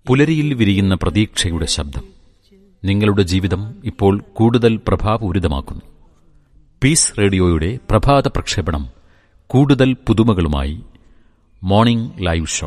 പുലരിയിൽ വിരിയുന്ന പ്രതീക്ഷയുടെ ശബ്ദം നിങ്ങളുടെ ജീവിതം ഇപ്പോൾ കൂടുതൽ പ്രഭാപൂരിതമാക്കുന്നു പീസ് റേഡിയോയുടെ പ്രഭാത പ്രക്ഷേപണം കൂടുതൽ പുതുമകളുമായി മോർണിംഗ് ലൈവ് ഷോ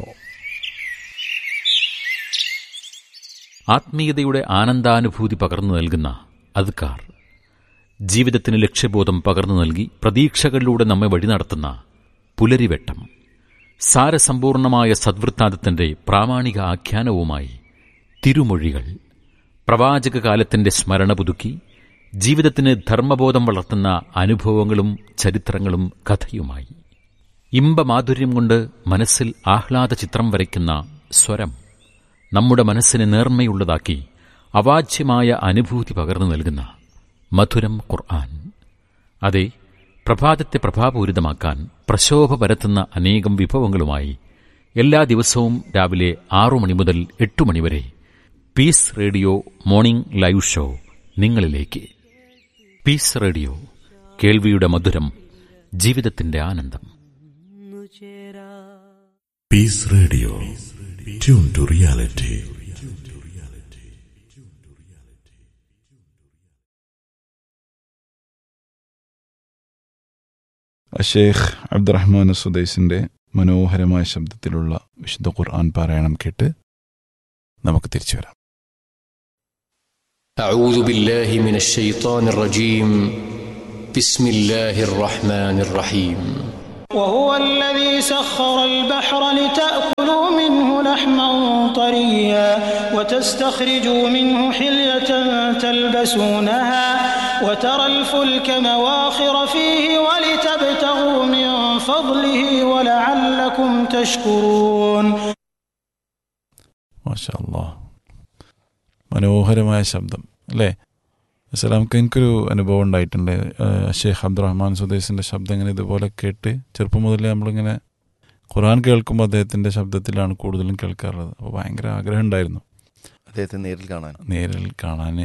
ആത്മീയതയുടെ ആനന്ദാനുഭൂതി പകർന്നു നൽകുന്ന അദ്കാർ ജീവിതത്തിന് ലക്ഷ്യബോധം പകർന്നു നൽകി പ്രതീക്ഷകളിലൂടെ നമ്മെ വഴി നടത്തുന്ന പുലരിവെട്ടം സാരസമ്പൂർണമായ സദ്വൃത്താന്തത്തിന്റെ പ്രാമാണിക ആഖ്യാനവുമായി തിരുമൊഴികൾ പ്രവാചക കാലത്തിന്റെ സ്മരണ പുതുക്കി ജീവിതത്തിന് ധർമ്മബോധം വളർത്തുന്ന അനുഭവങ്ങളും ചരിത്രങ്ങളും കഥയുമായി ഇമ്പമാധുര്യം കൊണ്ട് മനസ്സിൽ ആഹ്ലാദ ചിത്രം വരയ്ക്കുന്ന സ്വരം നമ്മുടെ മനസ്സിനെ നേർമ്മയുള്ളതാക്കി അവാച്യമായ അനുഭൂതി പകർന്നു നൽകുന്ന മധുരം ഖുർആൻ അതെ പ്രഭാതത്തെ പ്രഭാപൂരിതമാക്കാൻ പ്രശോഭ പരത്തുന്ന അനേകം വിഭവങ്ങളുമായി എല്ലാ ദിവസവും രാവിലെ ആറു മണി മുതൽ എട്ട് മണിവരെ peace radio morning live show നിങ്ങളിലേക്ക് പീസ് റേഡിയോ കേൾവിയുടെ മധുരം ജീവിതത്തിന്റെ ആനന്ദം peace radio tune to reality Sheikh Abdurrahman സുദൈസിന്റെ മനോഹരമായ ശബ്ദത്തിലുള്ള വിശുദ്ധ ഖുർആൻ പാരായണം കേട്ട് നമുക്ക് തിരിച്ചു വരാം أعوذ بالله من الشيطان الرجيم بسم الله الرحمن الرحيم وهو الذي سخر البحر لتأكلوا منه لحما طريا وتستخرجوا منه حلية تلبسونها وترى الفلك مواخر فيه ولتبتغوا من فضله ولعلكم تشكرون മാഷാ അല്ലാ മനോഹരമായ ശബ്ദം അല്ലേ അസലാമക്ക് എനിക്കൊരു അനുഭവം ഉണ്ടായിട്ടുണ്ട് ഏഹ് ഷേഖ് അബ്ദുറഹ്മാൻ സുദേശിൻ്റെ ശബ്ദം ഇങ്ങനെ ഇതുപോലെ കേട്ട് ചെറുപ്പം മുതലേ നമ്മളിങ്ങനെ ഖുർആൻ കേൾക്കുമ്പോൾ അദ്ദേഹത്തിൻ്റെ ശബ്ദത്തിലാണ് കൂടുതലും കേൾക്കാറുള്ളത് അപ്പോൾ ഭയങ്കര ആഗ്രഹം ഉണ്ടായിരുന്നു അദ്ദേഹത്തെ നേരിൽ കാണാൻ നേരിൽ കാണാൻ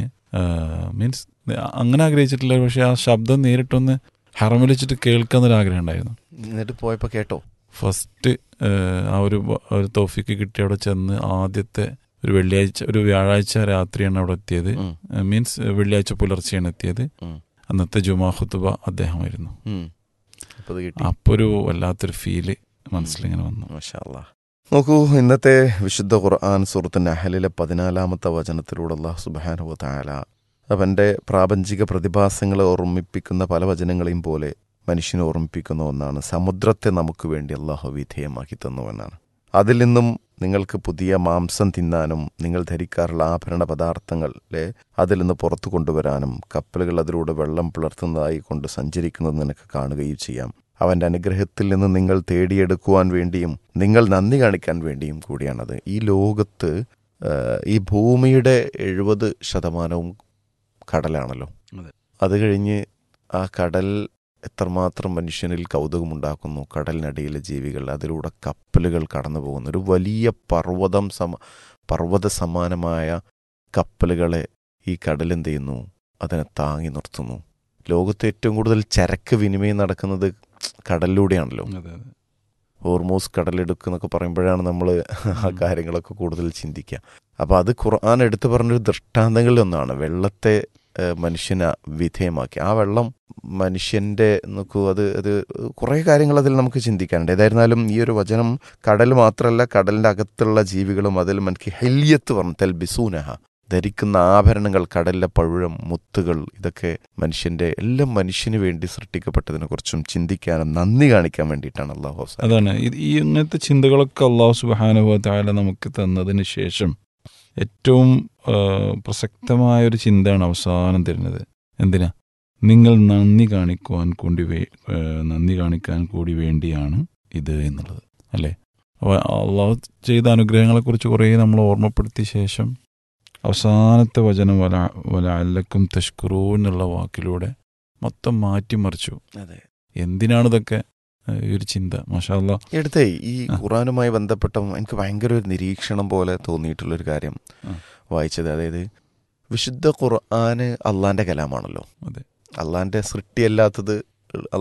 മീൻസ് അങ്ങനെ ആഗ്രഹിച്ചിട്ടില്ല പക്ഷേ ആ ശബ്ദം നേരിട്ടൊന്ന് ഹറമിൽ വെച്ചിട്ട് കേൾക്കാന്നൊരു ആഗ്രഹം ഉണ്ടായിരുന്നു എന്നിട്ട് പോയപ്പോൾ കേട്ടോ ഫസ്റ്റ് ആ ഒരു ബ- ഒരു തോഫിക്ക് കിട്ടി അവിടെ ചെന്ന് ആദ്യത്തെ ഒരു വെള്ളിയാഴ്ച ഒരു വ്യാഴാഴ്ച രാത്രിയാണ് അവിടെ എത്തിയത് ഉം, മീൻസ് വെള്ളിയാഴ്ച പുലർച്ചെയാണ് എത്തിയത് ഉം, അന്നത്തെ ജുമാ ഖുത്തുബ അദ്ദേഹമായിരുന്നു ഉം. അപ്പോൾ അത് കിട്ടി അപ്പോൾ ഒരു വല്ലാത്തൊരു ഫീല് മനസ്സിലിങ്ങനെ വന്നു മാഷാ അല്ലാ. നോക്കൂ ഇന്നത്തെ വിശുദ്ധ ഖുർആൻ സുഹൃത്ത് നഹലിലെ പതിനാലാമത്തെ വചനത്തിലൂടെ അള്ളാഹു സുബാനുവ താല അവൻ്റെ പ്രാപഞ്ചിക പ്രതിഭാസങ്ങളെ ഓർമ്മിപ്പിക്കുന്ന പല വചനങ്ങളെയും പോലെ മനുഷ്യനെ ഓർമ്മിപ്പിക്കുന്ന ഒന്നാണ് സമുദ്രത്തെ നമുക്ക് വേണ്ടി അള്ളാഹു വിധേയമാക്കി തന്നു എന്നാണ് അതിൽ നിന്നും നിങ്ങൾക്ക് പുതിയ മാംസം തിന്നാനും നിങ്ങൾ ധരിക്കാറുള്ള ആഭരണ പദാർത്ഥങ്ങളെ അതിൽ നിന്ന് പുറത്തു കൊണ്ടുവരാനും കപ്പലുകൾ അതിലൂടെ വെള്ളം പിളർത്തുന്നതായി കൊണ്ട് സഞ്ചരിക്കുന്നത് നിനക്ക് കാണുകയും ചെയ്യാം അവന്റെ അനുഗ്രഹത്തിൽ നിന്ന് നിങ്ങൾ തേടിയെടുക്കുവാൻ വേണ്ടിയും നിങ്ങൾ നന്ദി കാണിക്കാൻ വേണ്ടിയും കൂടിയാണത് ഈ ലോകത്ത് ആ, ഈ ഭൂമിയുടെ എഴുപത് ശതമാനവും കടലാണല്ലോ അതെ. അത് കഴിഞ്ഞ് ആ കടൽ എത്രമാത്രം മനുഷ്യനിൽ കൗതുകമുണ്ടാക്കുന്നു കടലിനടിയിലെ ജീവികൾ അതിലൂടെ കപ്പലുകൾ കടന്നു പോകുന്നു ഒരു വലിയ പർവ്വതം സമ പർവ്വത സമാനമായ കപ്പലുകളെ ഈ കടലെന്ത് ചെയ്യുന്നു അതിനെ താങ്ങി നിർത്തുന്നു ലോകത്ത് ഏറ്റവും കൂടുതൽ ചരക്ക് വിനിമയം നടക്കുന്നത് കടലിലൂടെയാണല്ലോ അതെ അതെ ഹോർമോസ് കടലെടുക്കുക എന്നൊക്കെ പറയുമ്പോഴാണ് നമ്മൾ ആ കാര്യങ്ങളൊക്കെ കൂടുതൽ ചിന്തിക്കുക അപ്പോൾ അത് ഖുർആൻ എടുത്തു പറഞ്ഞൊരു ദൃഷ്ടാന്തങ്ങളിൽ ഒന്നാണ് വെള്ളത്തെ ഏഹ്, മനുഷ്യനെ വിധേയമാക്കി ആ വെള്ളം മനുഷ്യന്റെ നോക്കൂ അത് അത് കുറേ കാര്യങ്ങൾ അതിൽ നമുക്ക് ചിന്തിക്കാനുണ്ട് ഏതായിരുന്നാലും ഈ ഒരു വചനം കടൽ മാത്രമല്ല കടലിന്റെ അകത്തുള്ള ജീവികളും അതിൽ മനക്ക് ഹെല്യത്ത് പറഞ്ഞു തെൽബിസൂനഹ ധരിക്കുന്ന ആഭരണങ്ങൾ കടലിലെ പഴുഴം മുത്തുകൾ ഇതൊക്കെ മനുഷ്യന്റെ എല്ലാം മനുഷ്യന് വേണ്ടി സൃഷ്ടിക്കപ്പെട്ടതിനെ കുറിച്ചും ചിന്തിക്കാനും നന്ദി കാണിക്കാൻ വേണ്ടിയിട്ടാണ് അള്ളാഹു അവസാനം അതാണ് ഇത് ഈ ഇങ്ങനത്തെ ചിന്തകളൊക്കെ അള്ളാഹു സുബാനുഭവ താല നമുക്ക് തന്നതിന് ശേഷം ഏറ്റവും ആ, പ്രസക്തമായ ഒരു ചിന്തയാണ് അവസാനം തരുന്നത് എന്തിനാ നിങ്ങൾ നന്ദി കാണിക്കുവാൻ കൂടി വേ ആ, നന്ദി കാണിക്കാൻ കൂടി വേണ്ടിയാണ് ഇത് എന്നുള്ളത് അല്ലേ അപ്പോൾ അള്ളാഹു ചെയ്ത അനുഗ്രഹങ്ങളെക്കുറിച്ച് കുറേ നമ്മൾ ഓർമ്മപ്പെടുത്തിയ ശേഷം അവസാനത്തെ വചനം വല വല അല്ലക്കും തഷ്കുറൂ എന്നുള്ള വാക്കിലൂടെ മൊത്തം മാറ്റിമറിച്ചു അതെ എന്തിനാണ് ഇതൊക്കെ ആ, ഈ ഒരു ചിന്ത മാഷാ അല്ലാ എടുത്തേ ഈ ആ. ഖുറാനുമായി ബന്ധപ്പെട്ട എനിക്ക് ഭയങ്കര ഒരു നിരീക്ഷണം പോലെ തോന്നിയിട്ടുള്ളൊരു കാര്യം ആ. വായിച്ചത് അതായത് വിശുദ്ധ ഖുർആന് അള്ളാന്റെ കലാമാണല്ലോ അതെ. അള്ളാന്റെ സൃഷ്ടിയല്ലാത്തത്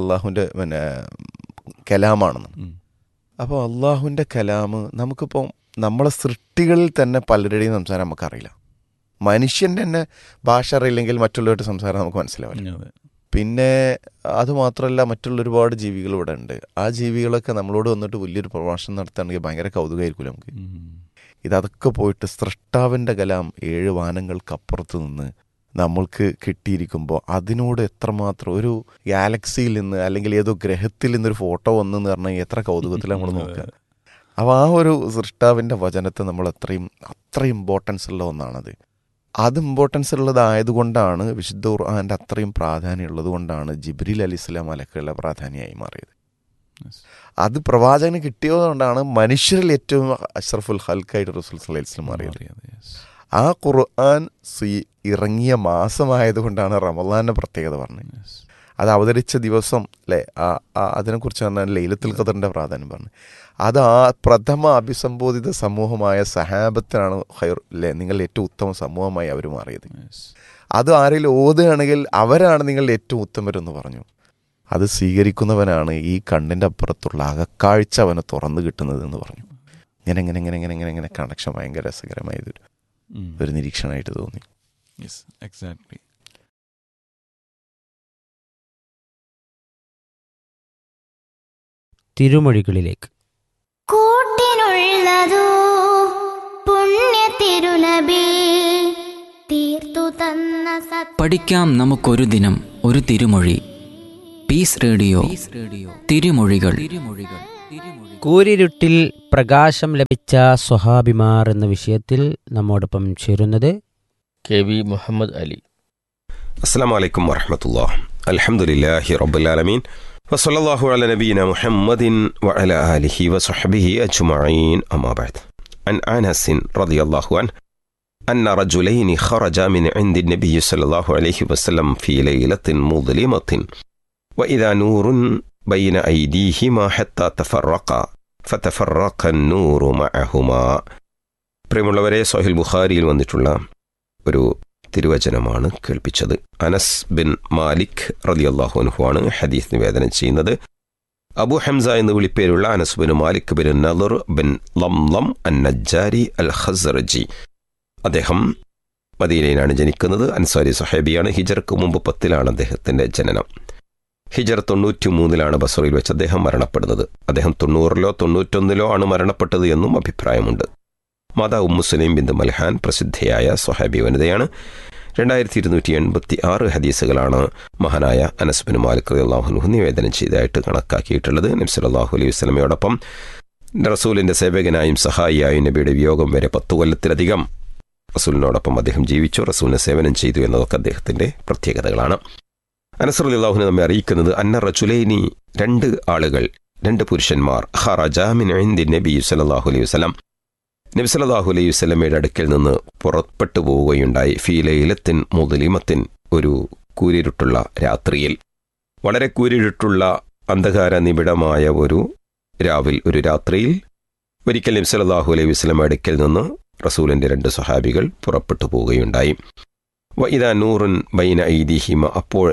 അള്ളാഹുവിന്റെ പിന്നെ കലാമാണെന്ന് ഉം. അപ്പോൾ അള്ളാഹുവിന്റെ കലാമ് നമുക്കിപ്പം നമ്മളെ സൃഷ്ടികളിൽ തന്നെ പലരുടെയും സംസാരം നമുക്കറിയില്ല മനുഷ്യൻ്റെ തന്നെ ഭാഷ അറിയില്ലെങ്കിൽ മറ്റുള്ളവരുടെ സംസാരം നമുക്ക് മനസ്സിലാവില്ല അതെ പിന്നെ അതുമാത്രമല്ല മറ്റുള്ള ഒരുപാട് ജീവികൾ ഇവിടെ ഉണ്ട് ആ ജീവികളൊക്കെ നമ്മളോട് വന്നിട്ട് വലിയൊരു പ്രഭാഷണം നടത്തുകയാണെങ്കിൽ ഭയങ്കര കൗതുകമായിരിക്കും നമുക്ക് ഉം. ഇതൊക്കെ പോയിട്ട് സൃഷ്ടാവിൻ്റെ കലാം ഏഴ് വാനങ്ങൾക്കപ്പുറത്ത് നിന്ന് നമ്മൾക്ക് കിട്ടിയിരിക്കുമ്പോൾ അതിനോട് എത്രമാത്രം ഒരു ഗാലക്സിയിൽ നിന്ന് അല്ലെങ്കിൽ ഏതോ ഗ്രഹത്തിൽ നിന്നൊരു ഫോട്ടോ വന്നെന്ന് പറഞ്ഞാൽ എത്ര കൗതുകത്തിൽ നമ്മൾ നോക്കുക അപ്പോൾ ആ ഒരു സൃഷ്ടാവിൻ്റെ വചനത്തെ നമ്മൾ അത്രയും അത്ര ഇമ്പോർട്ടൻസ് ഉള്ള ഒന്നാണത് അത് ഇമ്പോർട്ടൻസ് ഉള്ളതായതുകൊണ്ടാണ് വിശുദ്ധ ഖുർആാൻ്റെ അത്രയും പ്രാധാന്യം ഉള്ളത് കൊണ്ടാണ് ജിബ്രീൽ അലി ഇസ്ലാം അലക്കുള്ള പ്രാധാന്യമായി മാറിയത് Yes. അത് പ്രവാചകന് കിട്ടിയതുകൊണ്ടാണ് മനുഷ്യരിൽ ഏറ്റവും അഷ്റഫുൽ ഹൽക്കായിട്ട് റസൂൽ സല്ലല്ലാഹു അലൈഹി വസല്ലം മാറിയത് മാറിയത്, yes. ആ ഖുർആൻ സ്വീ- ഇറങ്ങിയ മാസമായതുകൊണ്ടാണ് റമദാന്റെ പ്രത്യേകത പറഞ്ഞത് Yes. അത് അവതരിച്ച ദിവസം അല്ലേ ആ ആ- അതിനെക്കുറിച്ച് പറഞ്ഞാൽ ലൈലത്തുൽ ഖദറിന്റെ പ്രാധാന്യം പറഞ്ഞു അത് ആ പ്രഥമ അഭിസംബോധിത സമൂഹമായ സഹാബത്തിനാണ് ഹൈർ അല്ലേ നിങ്ങൾ ഏറ്റവും ഉത്തമ സമൂഹമായി അവർ മാറിയത് Yes. അത് ആരെങ്കിലും ഓതുകയാണെങ്കിൽ അവരാണ് നിങ്ങളുടെ ഏറ്റവും ഉത്തമരെന്ന് പറഞ്ഞു അത് സ്വീകരിക്കുന്നവനാണ് ഈ കണ്ണിൻ്റെ അപ്പുറത്തുള്ള അകക്കാഴ്ച അവന് തുറന്നു കിട്ടുന്നത് എന്ന് പറഞ്ഞു ഇങ്ങനെ ഇങ്ങനെ ഇങ്ങനെ ഇങ്ങനെ ഇങ്ങനെ ഇങ്ങനെ കണക്ഷൻ ഭയങ്കര രസകരമായതൊരു ഉം. ഒരു നിരീക്ഷണമായിട്ട് തോന്നി Yes, exactly. തിരുമൊഴികളിലേക്ക് കൂട്ടിനുള്ളതോ പുണ്യ തിരുനബി തീർത്തു തന്ന സത് പഠിക്കാം നമുക്കൊരു ദിനം ഒരു തിരുമൊഴി പീസ് റേഡിയോ തിരുമൊഴികൾ കൂരിരുട്ടിൽ പ്രകാശം ലഭിച്ച സ്വഹാബിമാർ എന്ന വിഷയത്തിൽ നമ്മോടൊപ്പം ചേരുന്നത് കെ വി മുഹമ്മദ് അലി السلام عليكم ورحمة الله الحمد لله رب العالمين وصلى الله على نبينا محمد وعلى آله وصحبه أجمعين أما بعد عن أنس رضي الله عنه أن رجلين خرجا من عند النبي صلى الله عليه وسلم في ليلة مظلمة وإذا نور بين أيديهما حتى تفرقا فتفرق النور معهما പ്രിയമുള്ളവരെ സോഹിൽ ബുഖാരിയിൽ വന്നിട്ടുള്ള ഒരു തിരുവചനമാണ് കേൾപ്പിച്ചത് അനസ് ബിൻ മാലിക് റലിയല്ലാഹു അനുഹുവാണ് ഹദീസ് നിവേദനം ചെയ്യുന്നത് അബു ഹംസ എന്ന് വിളിപ്പേരുള്ള Anas bin Malik bin Nadar ബിൻ ലം ലം അൻ നജ്ജാരി അൽ ഖസറജി അദ്ദേഹം മദീനയിലാണ് ജനിക്കുന്നത് അൻസാരി സഹേബിയാണ് ഹിജർക്ക് മുമ്പ് പത്തിലാണ് അദ്ദേഹത്തിന്റെ ജനനം ഹിജർ തൊണ്ണൂറ്റി മൂന്നിലാണ് ബസറയിൽ വെച്ച് അദ്ദേഹം മരണപ്പെടുന്നത് അദ്ദേഹം തൊണ്ണൂറിലോ തൊണ്ണൂറ്റൊന്നിലോ ആണ് മരണപ്പെട്ടത് എന്നും അഭിപ്രായമുണ്ട് മാതാ ഉമ്മുസലീം ബിന്ദു മൽഹാൻ പ്രസിദ്ധയായ സ്വഹാബി വനിതയാണ് രണ്ടായിരത്തി ഇരുന്നൂറ്റി എൺപത്തി ആറ് ഹദീസുകളാണ് മഹാനായ അനസ്ബിൻ മാലിക് അള്ളാഹുനു നിവേദനം ചെയ്തതായിട്ട് കണക്കാക്കിയിട്ടുള്ളത് നബ്സലാഹു അലൈഹി വസ്ലമയോടൊപ്പം റസൂലിന്റെ സേവകനായും സഹായിയായും നബിയുടെ വിയോഗം വരെ പത്തു കൊല്ലത്തിലധികം റസൂലിനോടൊപ്പം അദ്ദേഹം ജീവിച്ചു റസൂലിനെ സേവനം ചെയ്തു എന്നതൊക്കെ അദ്ദേഹത്തിന്റെ പ്രത്യേകതകളാണ് അനസർ അള്ളാഹുനെ നമ്മെ അറിയിക്കുന്നത് അന്ന റച്ചുലൈനി രണ്ട് ആളുകൾ രണ്ട് പുരുഷന്മാർ ഹറജാമിൻ നബി സല്ലാഹു അലൈഹി വസ്ലം നബി സല്ലല്ലാഹു അലൈഹി വസല്ലമയുടെ അടുക്കൽ നിന്ന് പുറപ്പെട്ടു പോവുകയുണ്ടായി ഫീലയിലത്തിൻ മുതലിമത്തിൻ ഒരു കൂരിരുട്ടുള്ള രാത്രിയിൽ വളരെ കൂരിരുട്ടുള്ള അന്ധകാര നിബിഡമായ ഒരു രാവിൽ ഒരു രാത്രിയിൽ ഒരിക്കൽ നബി സല്ലല്ലാഹു അലൈഹി വസല്ലമ അടുക്കൽ നിന്ന് റസൂലിന്റെ രണ്ട് സഹാബികൾ പുറപ്പെട്ടു പോവുകയുണ്ടായി വൈദ നൂറുൻ ബൈന ഐദിഹിമ അപ്പോൾ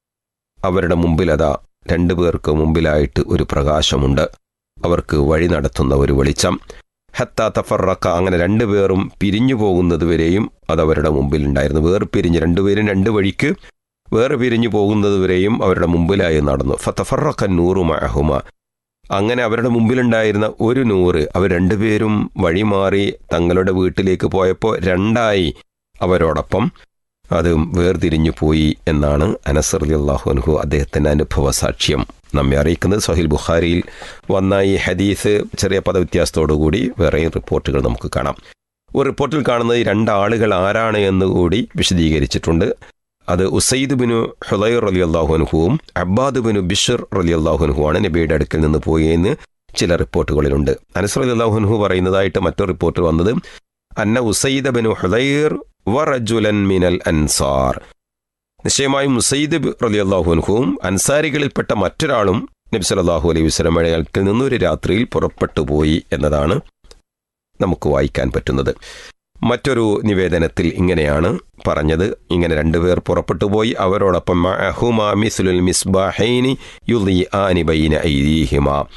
അവരുടെ മുമ്പിൽ അതാ രണ്ടു പേർക്ക് മുമ്പിലായിട്ട് ഒരു പ്രകാശമുണ്ട് അവർക്ക് വഴി നടത്തുന്ന ഒരു വെളിച്ചം ഹത്ത തഫറക്ക അങ്ങനെ രണ്ടുപേറും പിരിഞ്ഞു പോകുന്നതുവരെയും അത് അവരുടെ മുമ്പിലുണ്ടായിരുന്നു വേറെ പിരിഞ്ഞ് രണ്ടുപേരും രണ്ട് വഴിക്ക് വേറെ പിരിഞ്ഞു പോകുന്നതുവരെയും അവരുടെ മുമ്പിലായി നടന്നു ഫത്തഫറക്ക നൂറു മഹുമ അങ്ങനെ അവരുടെ മുമ്പിലുണ്ടായിരുന്ന ഒരു നൂറ് അവർ രണ്ടുപേരും വഴിമാറി തങ്ങളുടെ വീട്ടിലേക്ക് പോയപ്പോൾ രണ്ടായി അവരോടൊപ്പം അത് വേർതിരിഞ്ഞു പോയി എന്നാണ് അനസർ അള്ളാഹു അൻഹു അദ്ദേഹത്തിൻ്റെ അനുഭവ സാക്ഷ്യം നമ്മെ അറിയിക്കുന്നത് സഹിൽ ബുഖാരിയിൽ വന്ന ഈ ഹദീസ് ചെറിയ പദവ്യത്യാസത്തോടുകൂടി വേറെയും റിപ്പോർട്ടുകൾ നമുക്ക് കാണാം ഒരു റിപ്പോർട്ടിൽ കാണുന്നത് ഈ രണ്ടാളുകൾ ആരാണ് എന്ന് കൂടി വിശദീകരിച്ചിട്ടുണ്ട് അത് ഉസൈദ് ബിനു ഹുലൈർ അലി അള്ളാഹുനുഹുവും അബ്ബാദ് ബിനു ബിഷർ അലി അള്ളാഹുനുഹുവാണ് നബിയുടെ അടുക്കൽ നിന്ന് പോയെന്ന് ചില റിപ്പോർട്ടുകളിലുണ്ട് അനസർ അലി അള്ളാഹുനുഹു പറയുന്നതായിട്ട് മറ്റൊരു റിപ്പോർട്ട് വന്നത് അന്ന ഉസൈദ് ബിനു ഹുലൈർ വറജുലൻ മിനൽ അൻസാർ നിശ്ചയമായും മുസൈദ് റലി അള്ളാഹുൻഹുവും അൻസാരികളിൽപ്പെട്ട മറ്റൊരാളും നബി സല്ലാഹു അലൈഹി വസ്ലമയുടെ അടുക്കൽ നിന്നൊരു രാത്രിയിൽ പുറപ്പെട്ടു പോയി എന്നതാണ് നമുക്ക് വായിക്കാൻ പറ്റുന്നത് മറ്റൊരു നിവേദനത്തിൽ ഇങ്ങനെയാണ് പറഞ്ഞത് ഇങ്ങനെ രണ്ടുപേർ പുറപ്പെട്ടു പോയി അവരോടൊപ്പം മിസ്ലുൽ മിസ്ബാഹൈനി യുലി ആനി ബൈന ഐദീഹിമ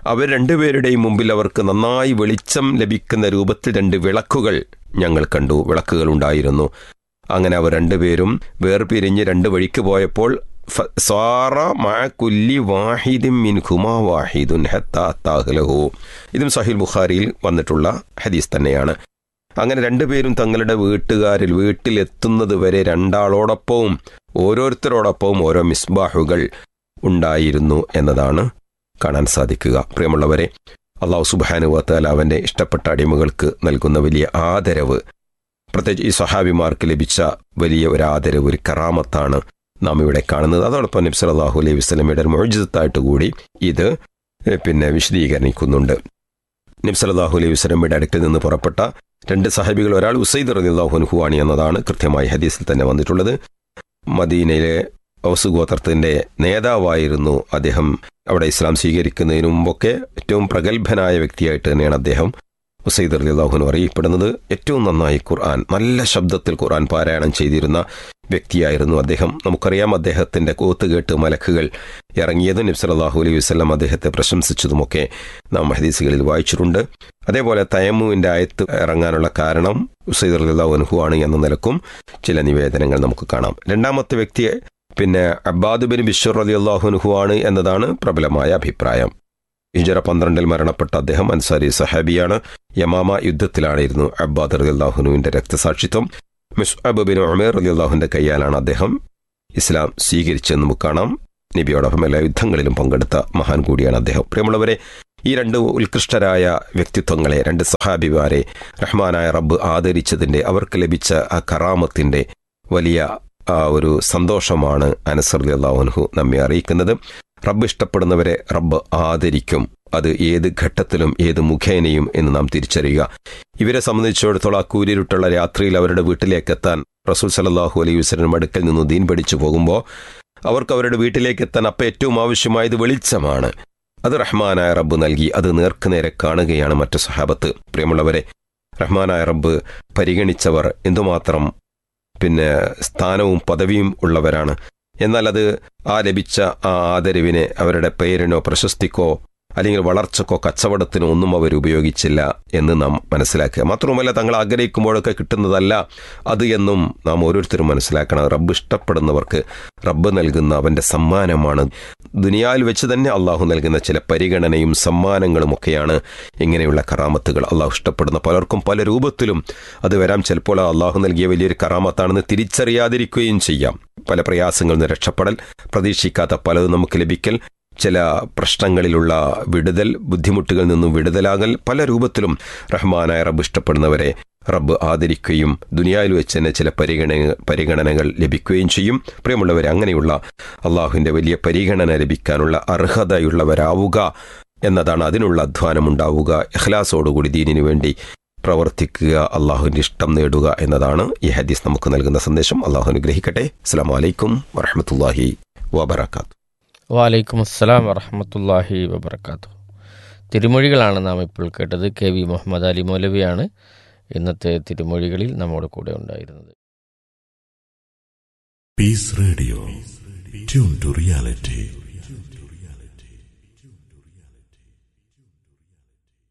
അവർ രണ്ടുപേരുടെയും മുമ്പിൽ അവർക്ക് നന്നായി വെളിച്ചം ലഭിക്കുന്ന രൂപത്തിൽ രണ്ട് വിളക്കുകൾ ഞങ്ങൾ കണ്ടു വിളക്കുകൾ ഉണ്ടായിരുന്നു അങ്ങനെ അവർ രണ്ടുപേരും വേർപിരിഞ്ഞ് രണ്ട് വഴിക്ക് പോയപ്പോൾ ഫ- സ്വാറ മഅ കുല്ലി വാഹിദിൻ മിൻഹുമാ വാഹിദുൻ ഹത്താ അത്താഹ്ലഹു ഇതും സഹിൽ ബുഖാരിയിൽ വന്നിട്ടുള്ള ഹദീസ് തന്നെയാണ് അങ്ങനെ രണ്ടുപേരും തങ്ങളുടെ വീട്ടുകാരിൽ വീട്ടിലെത്തുന്നത് വരെ രണ്ടാളോടൊപ്പവും ഓരോരുത്തരോടൊപ്പവും ഓരോ മിസ്ബാഹുകൾ ഉണ്ടായിരുന്നു എന്നതാണ് കാണാൻ സാധിക്കുക പ്രിയമുള്ളവരെ അള്ളാഹു സുബാനുവത്താൽ അവൻ്റെ ഇഷ്ടപ്പെട്ട അടിമകൾക്ക് നൽകുന്ന വലിയ ആദരവ് പ്രത്യേകിച്ച് ഈ സഹാബിമാർക്ക് ലഭിച്ച വലിയ ഒരു ആദരവ് ഒരു കറാമത്താണ് നാം ഇവിടെ കാണുന്നത് അതോടൊപ്പം നബ്സ് അള്ളാഹു അലൈഹി വസ്ലമയുടെ ഒരു മോചിതത്തായിട്ട് കൂടി ഇത് ഏഹ്, പിന്നെ വിശദീകരിക്കുന്നുണ്ട് നബ്സ് അള്ളാഹു അലൈഹി വസ്ലമയുടെ അടുക്കിൽ നിന്ന് പുറപ്പെട്ട രണ്ട് സഹാബികൾ ഒരാൾ ഉസൈദ് റലിള്ളാഹു ആണ് എന്നതാണ് കൃത്യമായി ഹദീസിൽ തന്നെ വന്നിട്ടുള്ളത് മദീനയിലെ ഔസ് ഗോത്രത്തിന്റെ നേതാവായിരുന്നു അദ്ദേഹം അവിടെ ഇസ്ലാം സ്വീകരിക്കുന്നതിന് മുമ്പൊക്കെ ഏറ്റവും പ്രഗത്ഭനായ വ്യക്തിയായിട്ട് തന്നെയാണ് അദ്ദേഹം ഉസൈദ് അലിള്ളാഹുനു അറിയപ്പെടുന്നത് ഏറ്റവും നന്നായി ഖുർആൻ നല്ല ശബ്ദത്തിൽ ഖുർആൻ പാരായണം ചെയ്തിരുന്ന വ്യക്തിയായിരുന്നു അദ്ദേഹം നമുക്കറിയാം അദ്ദേഹത്തിന്റെ കൂത്ത് കേട്ട് മലക്കുകൾ ഇറങ്ങിയതും നബ്സലാഹു അലൈഹി വസ്ലം അദ്ദേഹത്തെ പ്രശംസിച്ചതുമൊക്കെ നാം ഹദീസുകളിൽ വായിച്ചിട്ടുണ്ട് അതേപോലെ തയമ്മുവിന്റെ ആയത്ത് ഇറങ്ങാനുള്ള കാരണം ഉസൈദ് അലിള്ളാഹുനഹു ആണ് എന്ന നിലക്കും ചില നിവേദനങ്ങൾ നമുക്ക് കാണാം രണ്ടാമത്തെ വ്യക്തി പിന്നെ അബ്ബാദ് ബിൻ ബിഷർ അലി അള്ളാഹുനുഹു ആണ് എന്നതാണ് പ്രബലമായ അഭിപ്രായം ഹിജറ പന്ത്രണ്ടിൽ മരണപ്പെട്ട അദ്ദേഹം അൻസാരി സഹാബിയാണ് യമാമ യുദ്ധത്തിലാണിരുന്നു അബ്ബാദ് അലി അള്ളാഹുനുവിന്റെ രക്തസാക്ഷിത്വം മിസ്അബ് ബിൻ ഉമേർ അലി അള്ളാഹുവിന്റെ കൈയാലാണ് അദ്ദേഹം ഇസ്ലാം സ്വീകരിച്ചെന്ന് നമുക്ക് കാണാം നബിയോടൊപ്പം എല്ലാ യുദ്ധങ്ങളിലും പങ്കെടുത്ത മഹാൻ കൂടിയാണ് അദ്ദേഹം പ്രിയമുള്ളവരെ ഈ രണ്ട് ഉത്കൃഷ്ടരായ വ്യക്തിത്വങ്ങളെ രണ്ട് സഹാബിമാരെ റഹ്മാനായ റബ്ബ് ആദരിച്ചതിന്റെ അവർക്ക് ലഭിച്ച ആ കറാമത്തിന്റെ വലിയ ആ ഒരു സന്തോഷമാണ് അനസർ അള്ളാഹുൻഹു നമ്മെ അറിയിക്കുന്നത് റബ്ബ് ഇഷ്ടപ്പെടുന്നവരെ റബ്ബ് ആദരിക്കും അത് ഏത് ഘട്ടത്തിലും ഏത് മുഖേനയും എന്ന് നാം തിരിച്ചറിയുക ഇവരെ സംബന്ധിച്ചിടത്തോളം ആ കൂരിരുട്ടുള്ള രാത്രിയിൽ അവരുടെ വീട്ടിലേക്ക് എത്താൻ റസൂൽ സലല്ലാഹു അലൈഹി വസ്ലം അടുക്കൽ നിന്ന് ദീൻ പഠിച്ചു പോകുമ്പോൾ അവർക്ക് അവരുടെ വീട്ടിലേക്ക് എത്താൻ അപ്പം ഏറ്റവും ആവശ്യമായത് വെളിച്ചമാണ് അത് റഹ്മാനായ റബ്ബ് നൽകി അത് നേർക്കുനേരെ കാണുകയാണ് മറ്റു സഹാബത്ത് പ്രിയമുള്ളവരെ റഹ്മാനായ റബ്ബ് പരിഗണിച്ചവർ എന്തുമാത്രം പിന്നെ സ്ഥാനവും പദവിയും ഉള്ളവരാണ് എന്നാൽ അത് ആ ലഭിച്ച ആ ആദരവിനെ അവരുടെ പേരിനോ പ്രശസ്തിക്കോ അല്ലെങ്കിൽ വളർച്ചക്കോ കച്ചവടത്തിനോ ഒന്നും അവർ ഉപയോഗിച്ചില്ല എന്ന് നാം മനസ്സിലാക്കുക മാത്രവുമല്ല തങ്ങൾ ആഗ്രഹിക്കുമ്പോഴൊക്കെ കിട്ടുന്നതല്ല അത് എന്നും നാം ഓരോരുത്തരും മനസ്സിലാക്കണം റബ്ബ് ഇഷ്ടപ്പെടുന്നവർക്ക് റബ്ബ് നൽകുന്ന അവൻ്റെ സമ്മാനമാണ് ദുനിയാവിൽ വെച്ച് തന്നെ അള്ളാഹു നൽകുന്ന ചില പരിഗണനയും സമ്മാനങ്ങളുമൊക്കെയാണ് ഇങ്ങനെയുള്ള കറാമത്തുകൾ അള്ളാഹു ഇഷ്ടപ്പെടുന്ന പലർക്കും പല രൂപത്തിലും അത് വരാം ചിലപ്പോൾ ആ അള്ളാഹു നൽകിയ വലിയൊരു കറാമത്താണെന്ന് തിരിച്ചറിയാതിരിക്കുകയും ചെയ്യാം പല പ്രയാസങ്ങളിൽ നിന്ന് രക്ഷപ്പെടൽ പ്രതീക്ഷിക്കാത്ത പലതും നമുക്ക് ലഭിക്കൽ ചില പ്രശ്നങ്ങളിലുള്ള വിടുതൽ ബുദ്ധിമുട്ടുകളിൽ നിന്നും വിടുതലാകൽ പല രൂപത്തിലും റഹ്മാനായ റബ്ബ് ഇഷ്ടപ്പെടുന്നവരെ റബ്ബ് ആദരിക്കുകയും ദുനിയാവിൽ വെച്ച് തന്നെ ചില പരിഗണന പരിഗണനകൾ ലഭിക്കുകയും ചെയ്യും പ്രിയമുള്ളവരെ അങ്ങനെയുള്ള അള്ളാഹുവിൻ്റെ വലിയ പരിഗണന ലഭിക്കാനുള്ള അർഹതയുള്ളവരാവുക എന്നതാണ് അതിനുള്ള അധ്വാനം ഉണ്ടാവുക ഇഖ്ലാസോടുകൂടി ദീനിനു വേണ്ടി പ്രവർത്തിക്കുക അള്ളാഹുവിൻ്റെ ഇഷ്ടം നേടുക എന്നതാണ് ഈ ഹദീസ് നമുക്ക് നൽകുന്ന സന്ദേശം അള്ളാഹു അനുഗ്രഹിക്കട്ടെ അസ്സാം വലൈക്കും വറഹമത്തല്ലാഹി വബർക്കാത്തു വാലൈക്കും അസ്സലാം വറഹമത്തല്ലാഹി വബർക്കാത്തു തിരുമൊഴികളാണ് നാം ഇപ്പോൾ കേട്ടത് കെ വി മുഹമ്മദ് അലി മൗലവിയാണ് ഇന്നത്തെ തിരുമൊഴികളിൽ നമ്മോട് കൂടെ ഉണ്ടായിരുന്നത് Peace Radio. Tune to reality.